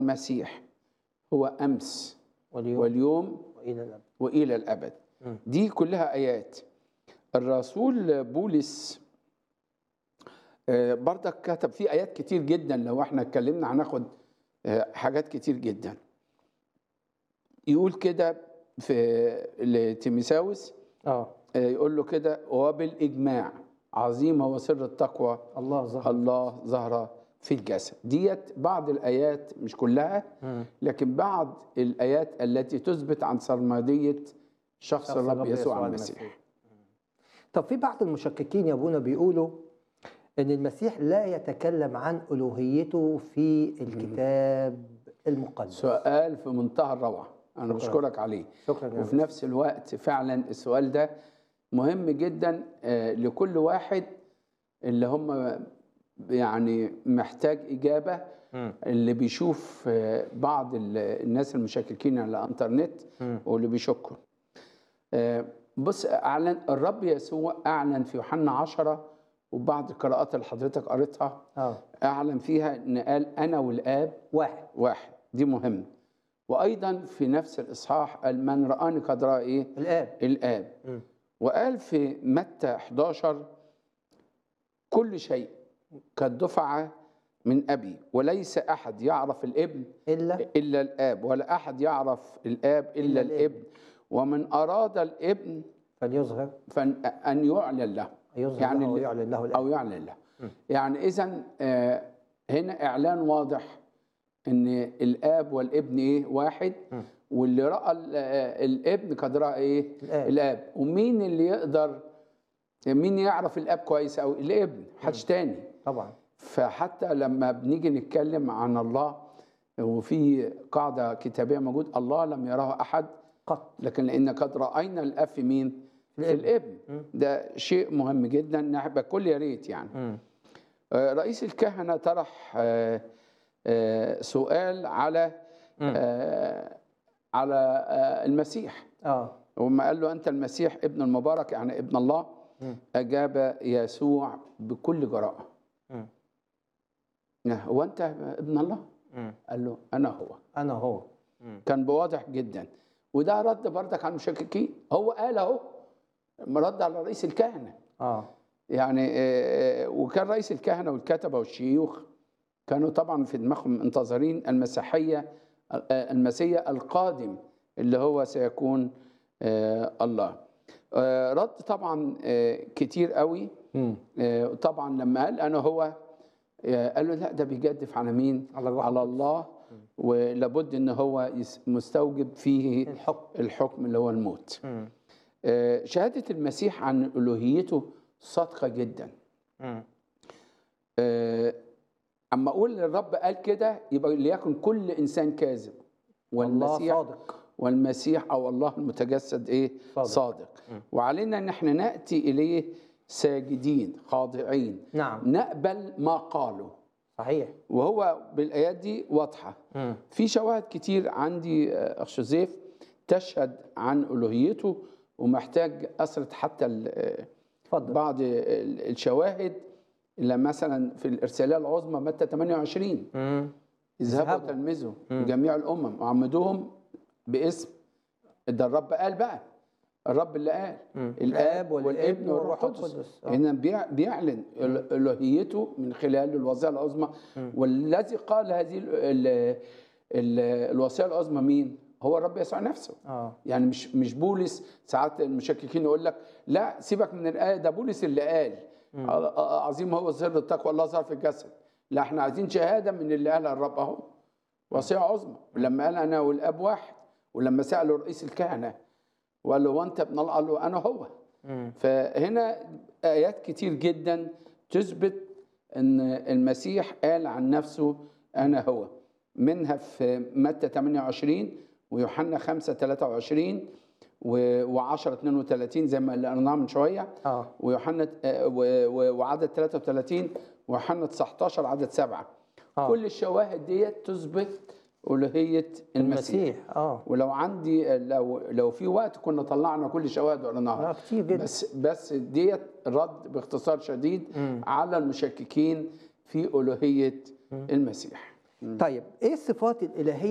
المسيح هو امس واليوم واليوم والى الابد والى الابد مم. دي كلها ايات الرسول بولس آه، برضك كتب فيه ايات كتير جدا لو احنا اتكلمنا هناخد آه، حاجات كتير جدا يقول كده في لتيميساوس اه آه، يقول له كده وبالاجماع عظيم هو سر التقوى الله ظهر الله ظهر في الجسد ديت بعض الايات مش كلها مم. لكن بعض الايات التي تثبت عن سرمديه شخص شخص الرب يسوع المسيح طب في بعض المشككين يا ابونا بيقولوا ان المسيح لا يتكلم عن الوهيته في الكتاب المقدس سؤال في منتهى الروعه انا شكراً. بشكرك عليه شكرا يا وفي نفس الوقت فعلا السؤال ده مهم جدا آه، لكل واحد اللي هم يعني محتاج اجابه مم. اللي بيشوف آه، بعض ال- الناس المشككين على الانترنت مم. واللي بيشكوا آه، بص اعلن الرب يسوع اعلن في يوحنا عشرة وبعض القراءات اللي حضرتك قريتها اه اعلن فيها ان قال انا والاب واحد واحد دي مهم وايضا في نفس الاصحاح قال من رآني قد رأى ايه الاب الاب مم. وقال في متى 11 كل شيء قد دفع من ابي وليس احد يعرف الابن الا الا الاب ولا احد يعرف الاب الا, إلا الابن. الابن. ومن اراد الابن فليظهر فان أن يعلن له يظهر يعني له اللي- ويعلن له الاب او يعلن له يعني اذا هنا اعلان واضح ان الاب والابن ايه واحد مم. واللي راى ال- آه، الابن قد راى ايه الآب. الاب ومين اللي يقدر مين يعرف الاب كويس او الابن محدش تاني طبعا فحتى لما بنيجي نتكلم عن الله وفي قاعده كتابيه موجود الله لم يراه احد قط لكن لان قد راينا الاب في مين في الابن. الابن مم. ده شيء مهم جدا نحب الكل يا ريت يعني مم. آه، رئيس الكهنة طرح آه، آه، سؤال على مم. آه، على آه، المسيح اه وما قال له أنت المسيح ابن المبارك يعني ابن الله مم. أجاب يسوع بكل جراءة مم. هو أنت ابن الله؟ مم. قال له أنا هو انا هو مم. كان بواضح جدا وده رد بردك على المشككين هو قال أهو رد على رئيس الكهنة اه يعني آه، وكان رئيس الكهنة والكتبة والشيوخ كانوا طبعا في دماغهم منتظرين المسيحية آه، المسيح القادم اللي هو سيكون آه، الله آه، رد طبعا آه، كتير قوي مم. آه، طبعا لما قال انا هو آه، قال له لا ده بيجدف على مين على الروح على الله ولابد ان هو يس- مستوجب فيه الحكم الحكم اللي هو الموت مم. آه، شهادة المسيح عن ألوهيته صادقة جدا مم. آه، أما أقول الرب قال كده يبقى ليكن كل إنسان كاذب الله والمسيح صادق والمسيح أو الله المتجسد إيه صادق. صادق وعلينا أن احنا نأتي إليه ساجدين خاضعين نعم نقبل ما قالوا صحيح وهو بالآيات دي واضحة مم. في شواهد كتير عندي آه، أخ جوزيف تشهد عن ألوهيته ومحتاج أسرد حتى ال- آه، اتفضل بعض ال- الشواهد اللي مثلا في الإرسالية العظمى متى 28 مم. اذهبوا اذهبوا. وتلمذوا جميع الأمم وعمدوهم باسم ده الرب قال بقى الرب اللي قال مم. الآب والابن والروح القدس آه. هنا بيع- بيعلن ال- الوهيته من خلال الوصيه العظمى والذي قال هذه ال- ال- ال- الوصيه العظمى مين؟ هو الرب يسوع نفسه اه يعني مش مش بولس ساعات المشككين يقول لك لا سيبك من الايه ده بولس اللي قال ع- عظيم هو سر التقوى الله ظهر في الجسد لا احنا عايزين شهاده من اللي قالها الرب اهو وصيه عظمى ولما قال انا والاب واحد ولما سالوا رئيس الكهنه وقال له وانت ابن الله قال له انا هو مم. فهنا ايات كتير جدا تثبت ان المسيح قال عن نفسه انا هو منها في متى 28 ويوحنا 5 23 و10 32 زي ما اللي قريناها من شويه اه ويوحنا آه، و- و- وعدد 33 ويوحنا 19 عدد 7 آه. كل الشواهد ديت تثبت الوهيه المسيح المسيح اه ولو عندي لو لو في وقت كنا طلعنا كل شواهد وقريناها آه، كتير جدا. بس بس ديت رد باختصار شديد على المشككين في الوهيه المسيح طيب ايه الصفات الالهيه